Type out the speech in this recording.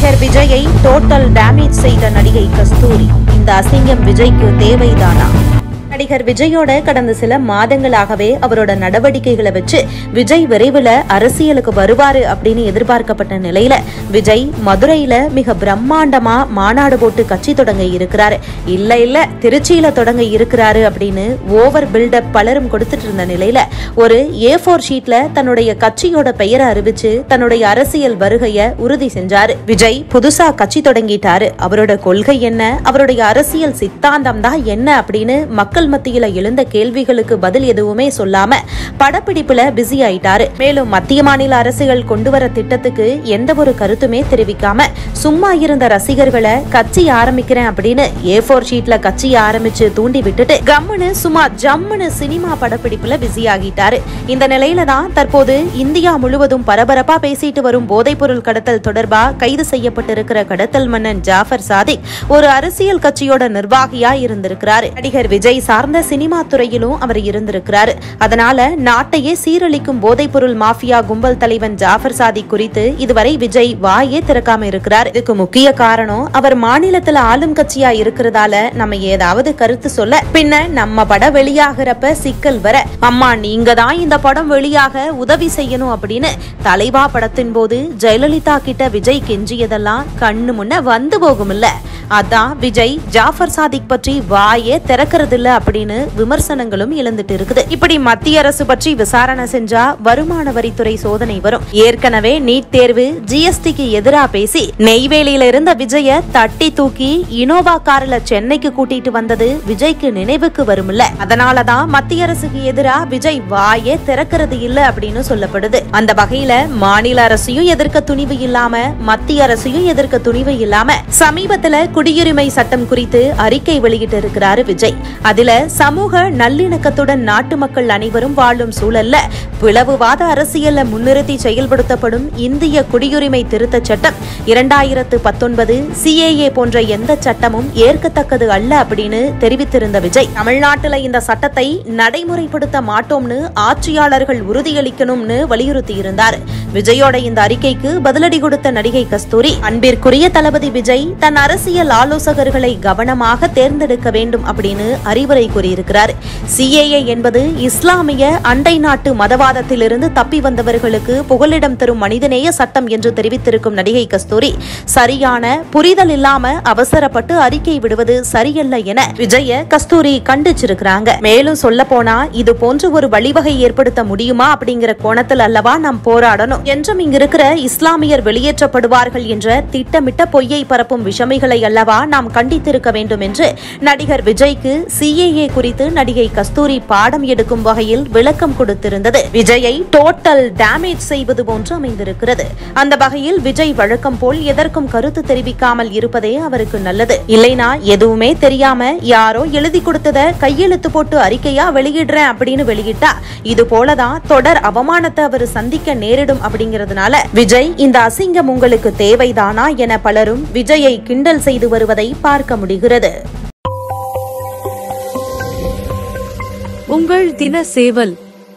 நடிகர் விஜயை total damage செய்த நடிகை கஸ்தூரி இந்த அசிங்கம் விஜய்க்கு தேவைதானா நடிகர் விஜயோட கடந்த சில மாதங்களாகவே அவரோட நடவடிக்கைகளை வச்சு விஜய் விரைவில் அரசியலுக்கு வருவாரு அப்படின்னு எதிர்பார்க்கப்பட்ட நிலையில விஜய் மதுரையில மிக பிரம்மாண்டமா மாநாடு போட்டு கட்சி தொடங்க இருக்கிறாரு இல்ல இல்ல திருச்சியில தொடங்க இருக்கிறாரு அப்படின்னு ஓவர் பில்டப் பலரும் கொடுத்துட்டு இருந்த நிலையில ஒரு ஏ ஃபோர் ஷீட்ல தன்னுடைய கட்சியோட பெயரை அறிவிச்சு தன்னுடைய அரசியல் வருகைய உறுதி செஞ்சாரு விஜய் புதுசா கட்சி தொடங்கிட்டாரு அவரோட கொள்கை என்ன அவருடைய அரசியல் சித்தாந்தம் தான் என்ன அப்படின்னு மக்கள் மத்தியில எழுந்த கேள்விகளுக்கு பதில் எதுவுமே சொல்லாம படப்பிடிப்புல பிஸி ஆயிட்டாரு மேலும் மத்திய மாநில அரசுகள் கொண்டு வர திட்டத்துக்கு எந்த ஒரு கருத்துமே தெரிவிக்காம சும்மா இருந்த ரசிகர்களை கட்சி ஆரம்பிக்கிறேன் அப்படின்னு ஏ ஃபோர் ஷீட்ல கட்சி ஆரம்பிச்சு தூண்டி விட்டுட்டு கம்முன்னு சும்மா ஜம்முன்னு சினிமா படப்பிடிப்புல பிஸி ஆகிட்டாரு இந்த நிலையில தான் தற்போது இந்தியா முழுவதும் பரபரப்பா பேசிட்டு வரும் போதைப்பொருள் கடத்தல் தொடர்பா கைது செய்யப்பட்டிருக்கிற கடத்தல் மன்னன் ஜாஃபர் சாதிக் ஒரு அரசியல் கட்சியோட நிர்வாகியா இருந்திருக்கிறாரு நடிகர் விஜய் சார்ந்த சினிமா துறையிலும் அவர் இருந்திருக்கிறாரு அதனால நாட்டையே சீரழிக்கும் போதைப்பொருள் மாஃபியா கும்பல் தலைவன் ஜாஃபர் சாதிக் குறித்து இதுவரை விஜய் வாயே திறக்காம இருக்கிறார் இதுக்கு முக்கிய காரணம் அவர் மாநிலத்துல ஆளும் கட்சியா இருக்கிறதால நம்ம ஏதாவது கருத்து சொல்ல பின்ன நம்ம படம் வெளியாகிறப்ப சிக்கல் வர அம்மா நீங்க தான் இந்த படம் வெளியாக உதவி செய்யணும் அப்படின்னு தலைவா படத்தின் போது ஜெயலலிதா கிட்ட விஜய் கெஞ்சியதெல்லாம் கண்ணு முன்ன வந்து போகுமில்ல அதான் விஜய் ஜாஃபர் சாதிக் பற்றி வாயே திறக்கிறது இல்ல அப்படின்னு விமர்சனங்களும் எழுந்துட்டு இருக்குது இப்படி மத்திய அரசு பற்றி விசாரணை செஞ்சா வருமான வரித்துறை சோதனை வரும் ஏற்கனவே நீட் தேர்வு ஜிஎஸ்டிக்கு எதிரா பேசி நெய்வேலியில இருந்த விஜய தட்டி தூக்கி இனோவா கார்ல சென்னைக்கு கூட்டிட்டு வந்தது விஜய்க்கு நினைவுக்கு வரும்ல அதனாலதான் மத்திய அரசுக்கு எதிரா விஜய் வாயே திறக்கிறது இல்ல அப்படின்னு சொல்லப்படுது அந்த வகையில மாநில அரசையும் எதிர்க்க துணிவு இல்லாம மத்திய அரசையும் எதிர்க்க துணிவு இல்லாம சமீபத்துல குடியுரிமை சட்டம் குறித்து அறிக்கை வெளியிட்டு இருக்கிறாரு விஜய் அதுல சமூக நல்லிணக்கத்துடன் நாட்டு மக்கள் அனைவரும் வாழும் சூழல்ல பிளவுவாத அரசியல்ல முன்னிறுத்தி செயல்படுத்தப்படும் இந்திய குடியுரிமை திருத்த சட்டம் இரண்டாயிரத்து பத்தொன்பது சிஏஏ போன்ற எந்த சட்டமும் ஏற்கத்தக்கது அல்ல அப்படின்னு தெரிவித்திருந்த விஜய் தமிழ்நாட்டுல இந்த சட்டத்தை நடைமுறைப்படுத்த மாட்டோம்னு ஆட்சியாளர்கள் உறுதியளிக்கணும்னு வலியுறுத்தி இருந்தார் விஜயோட இந்த அறிக்கைக்கு பதிலடி கொடுத்த நடிகை கஸ்தூரி அன்பிற்குரிய தளபதி விஜய் தன் அரசியல் ஆலோசகர்களை கவனமாக தேர்ந்தெடுக்க வேண்டும் அப்படின்னு அறிவுரை கூறியிருக்கிறார் சிஏஏ என்பது இஸ்லாமிய அண்டை நாட்டு மதவாதத்திலிருந்து தப்பி வந்தவர்களுக்கு புகலிடம் தரும் மனிதநேய சட்டம் என்று தெரிவித்திருக்கும் நடிகை கஸ்தூரி சரியான புரிதல் இல்லாம அவசரப்பட்டு அறிக்கை விடுவது சரியல்ல என விஜய கஸ்தூரி கண்டிச்சிருக்கிறாங்க மேலும் சொல்ல போனா இது போன்ற ஒரு வழிவகை ஏற்படுத்த முடியுமா அப்படிங்கிற கோணத்தில் அல்லவா நாம் போராடணும் என்றும் இங்கிருக்கிற இஸ்லாமியர் வெளியேற்றப்படுவார்கள் என்ற திட்டமிட்ட பொய்யை பரப்பும் விஷமிகளை அல்லவா நாம் கண்டித்திருக்க வேண்டும் என்று நடிகர் விஜய்க்கு சிஏஏ குறித்து நடிகை கஸ்தூரி பாடம் எடுக்கும் வகையில் விளக்கம் கொடுத்திருந்தது விஜயை டோட்டல் டேமேஜ் செய்வது போன்று அமைந்திருக்கிறது அந்த வகையில் விஜய் வழக்கம் போல் எதற்கும் கருத்து தெரிவிக்காமல் இருப்பதே அவருக்கு நல்லது இல்லைனா எதுவுமே தெரியாம யாரோ எழுதி கொடுத்தத கையெழுத்து போட்டு அறிக்கையா வெளியிடுறேன் அப்படின்னு வெளியிட்டா இது போலதான் தொடர் அவமானத்தை அவர் சந்திக்க நேரிடும் அப்படிங்கறதுனால விஜய் இந்த அசிங்கம் உங்களுக்கு தேவைதானா என பலரும் விஜயை கிண்டல் செய்து வருவதை பார்க்க முடிகிறது உங்கள் தின சேவல்